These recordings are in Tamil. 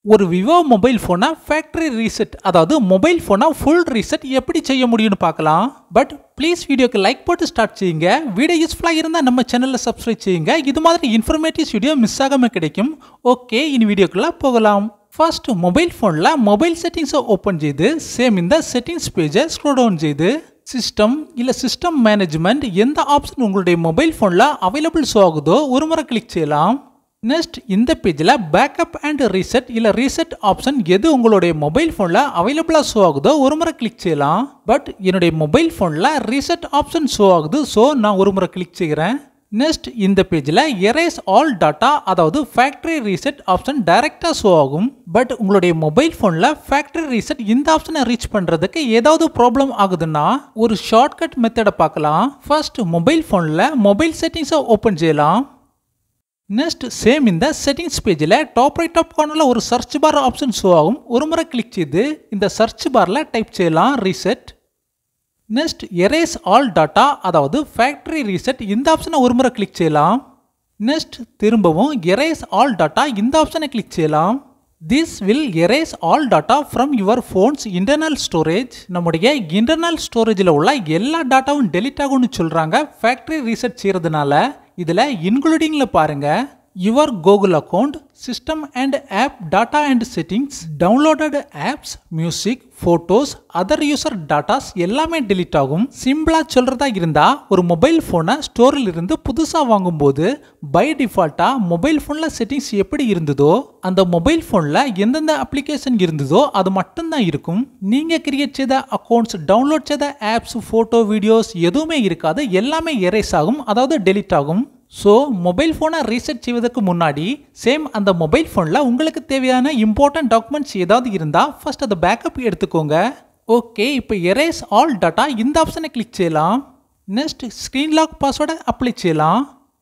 ஒரு விவோ மொபைல் ஃபோனை ஃபேக்டரி ரீசெட் அதாவது மொபைல் ஃபோனை ஃபுல் ரீசெட் எப்படி செய்ய முடியும்னு பார்க்கலாம் பட் ப்ளீஸ் வீடியோக்கு லைக் போட்டு ஸ்டார்ட் செய்யுங்க வீடியோ யூஸ்ஃபுல்லாக இருந்தால் நம்ம சேனலில் சப்ஸ்கிரைப் செய்யுங்க இது மாதிரி இன்ஃபர்மேட்டிவ் வீடியோ மிஸ் ஆகாமல் கிடைக்கும் ஓகே இனி வீடியோக்குள்ளே போகலாம் ஃபர்ஸ்ட் மொபைல் ஃபோனில் மொபைல் செட்டிங்ஸை ஓப்பன் செய்து சேம் இந்த செட்டிங்ஸ் பேஜை ஸ்க்ரோல் டவுன் செய்து சிஸ்டம் இல்லை சிஸ்டம் மேனேஜ்மெண்ட் எந்த ஆப்ஷன் உங்களுடைய மொபைல் ஃபோனில் அவைலபிள் ஷோ ஆகுதோ ஒரு முறை கிளிக் செய்யலாம் நெக்ஸ்ட் இந்த பேஜில் பேக்கப் அண்ட் ரீசெட் இல்லை ரீசெட் ஆப்ஷன் எது உங்களுடைய மொபைல் ஃபோனில் அவைலபிளாக ஷோ ஆகுதோ ஒரு முறை கிளிக் செய்யலாம் பட் என்னுடைய மொபைல் ஃபோனில் ரீசெட் ஆப்ஷன் ஷோ ஆகுது ஸோ நான் ஒரு முறை கிளிக் செய்கிறேன் நெக்ஸ்ட் இந்த பேஜில் எரேஸ் ஆல் டாட்டா அதாவது ஃபேக்டரி ரீசெட் ஆப்ஷன் டைரெக்டாக ஷோ ஆகும் பட் உங்களுடைய மொபைல் ஃபோனில் ஃபேக்டரி ரீசெட் இந்த ஆப்ஷனை ரீச் பண்ணுறதுக்கு ஏதாவது ப்ராப்ளம் ஆகுதுன்னா ஒரு ஷார்ட்கட் மெத்தடை பார்க்கலாம் ஃபர்ஸ்ட் மொபைல் ஃபோனில் மொபைல் செட்டிங்ஸை ஓப்பன் செய்யலாம் நெக்ஸ்ட் சேம் இந்த செட்டிங்ஸ் பேஜில் டாப் ரைட் டாப் கார்னரில் ஒரு சர்ச் பார் ஆப்ஷன் ஷோ ஆகும் ஒரு முறை கிளிக் செய்து இந்த சர்ச் பாரில் டைப் செய்யலாம் reset next erase all data அதாவது ஃபேக்டரி ரீசெட் இந்த ஆப்ஷனை ஒரு முறை கிளிக் செய்யலாம் நெக்ஸ்ட் திரும்பவும் எரேஸ் ஆல் டாட்டா இந்த ஆப்ஷனை கிளிக் செய்யலாம் this will erase all data from your phone's internal storage நம்முடைய இன்டர்னல் ஸ்டோரேஜில் உள்ள எல்லா டாட்டாவும் டெலிட் ஆகும்னு சொல்கிறாங்க ஃபேக்டரி ரீசெட் செய்கிறதுனால இதில் இன்க்ளூடிங்கில் பாருங்க your Google account system and app data and settings downloaded apps music photos other user datas எல்லாமே டெலிட் ஆகும் சிம்பிளாக சொல்கிறதா இருந்தால் ஒரு மொபைல் ஃபோனை ஸ்டோரில் இருந்து புதுசாக வாங்கும்போது பை டிஃபால்ட்டாக மொபைல் ஃபோனில் செட்டிங்ஸ் எப்படி இருந்ததோ அந்த மொபைல் ஃபோனில் எந்தெந்த அப்ளிகேஷன் இருந்ததோ அது மட்டும்தான் இருக்கும் நீங்கள் கிரியேட் செய்த அக்கௌண்ட்ஸ் டவுன்லோட் செய்த ஆப்ஸ் ஃபோட்டோ வீடியோஸ் எதுவுமே இருக்காது எல்லாமே எரேஸ் ஆகும் அதாவது டெலிட் ஆகும் ஸோ மொபைல் ஃபோனை ரீசெட் செய்வதற்கு முன்னாடி சேம் அந்த மொபைல் ஃபோனில் உங்களுக்கு தேவையான இம்பார்ட்டன்ட் டாக்குமெண்ட்ஸ் ஏதாவது இருந்தால் ஃபர்ஸ்ட் அதை பேக்கப் எடுத்துக்கோங்க ஓகே இப்போ எரேஸ் ஆல் டாட்டா இந்த ஆப்ஷனை கிளிக் செய்யலாம் நெக்ஸ்ட் ஸ்க்ரீன் லாக் பாஸ்வேர்டை அப்ளை செய்யலாம்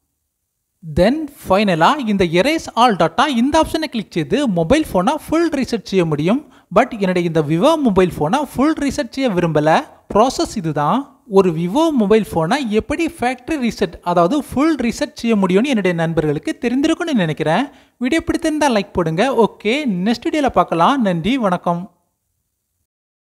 தென் ஃபைனலாக இந்த எரேஸ் ஆல் டாட்டா இந்த ஆப்ஷனை கிளிக் செய்து மொபைல் ஃபோனை ஃபுல் ரீசெட் செய்ய முடியும் பட் என்னுடைய இந்த விவோ மொபைல் ஃபோனை ஃபுல் ரீசெட் செய்ய விரும்பலை ப்ராசஸ் இதுதான் ஒரு விவோ மொபைல் ஃபோனை எப்படி ஃபேக்ட்ரி ரீசெட் அதாவது ஃபுல் ரீசெட் செய்ய முடியும்னு என்னுடைய நண்பர்களுக்கு தெரிந்திருக்கும்னு நினைக்கிறேன் வீடியோ பிடித்திருந்தால் லைக் போடுங்க ஓகே நெக்ஸ்ட் வீடியோவில் பார்க்கலாம் நன்றி வணக்கம்